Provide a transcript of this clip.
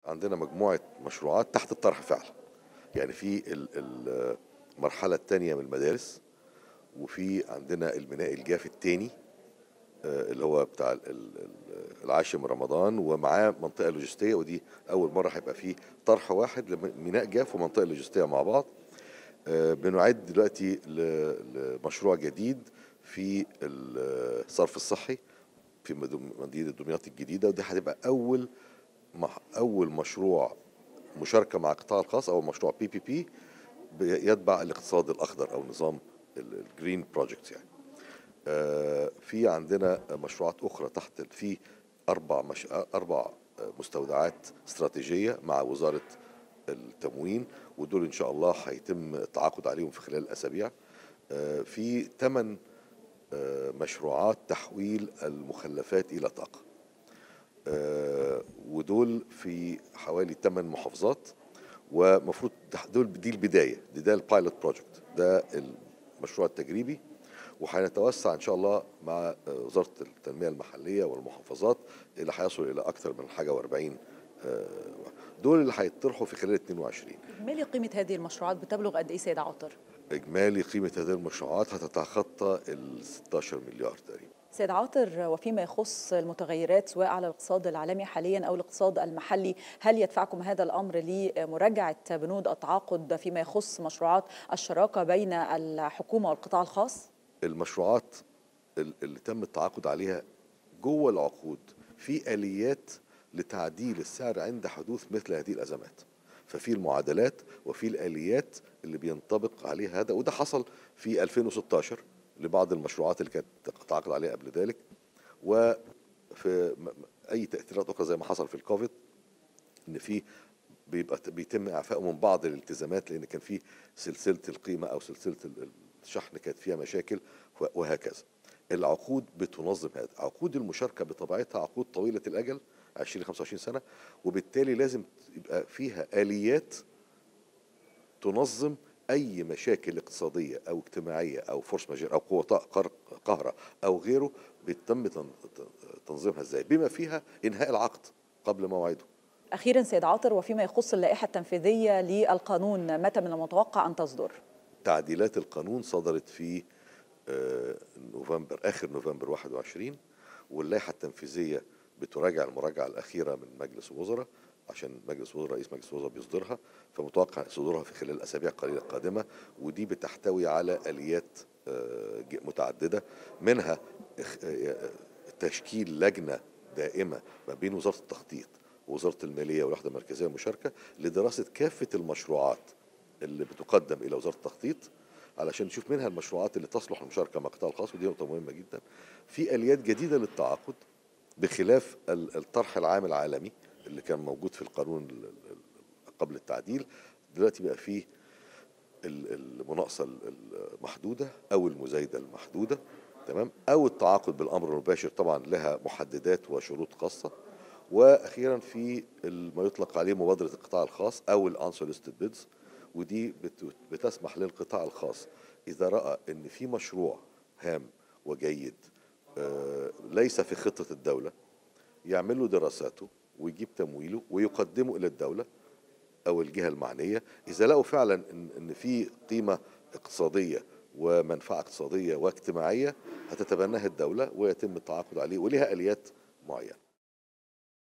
عندنا مجموعة مشروعات تحت الطرح فعلا يعني في ال- ال- المرحلة الثانية من المدارس وفي عندنا الميناء الجاف الثاني اللي هو بتاع ال- ال- ال- العاشر من رمضان ومعاه منطقة لوجستية ودي أول مرة هيبقى فيه طرح واحد لميناء جاف ومنطقة لوجستية مع بعض آه، بنعد دلوقتي ل- لمشروع جديد في الصرف الصحي في مدن- مدينة دمياط الجديدة ودي هتبقى أول مح- أول مشروع مشاركة مع القطاع الخاص أو مشروع بي بي بي يتبع الاقتصاد الأخضر أو نظام الجرين بروجكت يعني آه، في عندنا مشروعات أخرى تحت في أربع مش... أربع مستودعات استراتيجية مع وزارة التموين ودول إن شاء الله هيتم التعاقد عليهم في خلال الأسابيع آه، في ثمان مشروعات تحويل المخلفات إلى طاقة آه، ودول في حوالي 8 محافظات ومفروض دول دي البدايه دي ده البايلوت بروجكت ده المشروع التجريبي وهنتوسع ان شاء الله مع آه، وزاره التنميه المحليه والمحافظات اللي هيصل الى اكثر من حاجه و40 دول اللي هيطرحوا في خلال 22 إجمالي قيمة هذه المشروعات بتبلغ قد إيه سيد عاطر؟ اجمالي قيمه هذه المشروعات هتتخطى ال 16 مليار تقريبا سيد عاطر وفيما يخص المتغيرات سواء على الاقتصاد العالمي حاليا او الاقتصاد المحلي هل يدفعكم هذا الامر لمراجعه بنود التعاقد فيما يخص مشروعات الشراكه بين الحكومه والقطاع الخاص؟ المشروعات ال- اللي تم التعاقد عليها جوه العقود في اليات لتعديل السعر عند حدوث مثل هذه الازمات ففي المعادلات وفي الاليات اللي بينطبق عليها هذا وده حصل في 2016 لبعض المشروعات اللي كانت تعاقد عليها قبل ذلك وفي م- م- اي تاثيرات اخرى زي ما حصل في الكوفيد ان في بيبقى بيتم اعفائه من بعض الالتزامات لان كان في سلسله القيمه او سلسله ال- الشحن كانت فيها مشاكل و- وهكذا العقود بتنظم هذا عقود المشاركه بطبيعتها عقود طويله الاجل 20 25 سنه وبالتالي لازم يبقى فيها اليات تنظم اي مشاكل اقتصاديه او اجتماعيه او فورس ماجير او قوه قهر- قهره او غيره بيتم تن- تنظيمها ازاي بما فيها انهاء العقد قبل موعده اخيرا سيد عاطر وفيما يخص اللائحه التنفيذيه للقانون متى من المتوقع ان تصدر؟ تعديلات القانون صدرت في آه، نوفمبر اخر نوفمبر 21 واللائحه التنفيذيه بتراجع المراجعه الاخيره من مجلس الوزراء عشان مجلس الوزراء رئيس مجلس الوزراء بيصدرها فمتوقع صدورها في خلال الاسابيع القليله القادمه ودي بتحتوي على اليات آه، ج- متعدده منها إخ- آه، تشكيل لجنه دائمه ما بين وزاره التخطيط ووزاره الماليه والوحده المركزيه المشاركه لدراسه كافه المشروعات اللي بتقدم الى وزاره التخطيط علشان نشوف منها المشروعات اللي تصلح للمشاركه مع القطاع الخاص ودي نقطه مهمه جدا في اليات جديده للتعاقد بخلاف ال- الطرح العام العالمي اللي كان موجود في القانون ال- ال- قبل التعديل دلوقتي بقى فيه ال- المناقصه ال- المحدوده او المزايده المحدوده تمام او التعاقد بالامر المباشر طبعا لها محددات وشروط خاصه واخيرا في ال- ما يطلق عليه مبادره القطاع الخاص او الانسوليستد بيدز ودي بت- بتسمح للقطاع الخاص اذا راى ان في مشروع هام وجيد آه، ليس في خطه الدوله يعمل له دراساته ويجيب تمويله ويقدمه الى الدوله او الجهه المعنيه اذا لقوا فعلا ان ان في قيمه اقتصاديه ومنفعه اقتصاديه واجتماعيه هتتبناها الدوله ويتم التعاقد عليه ولها اليات معينه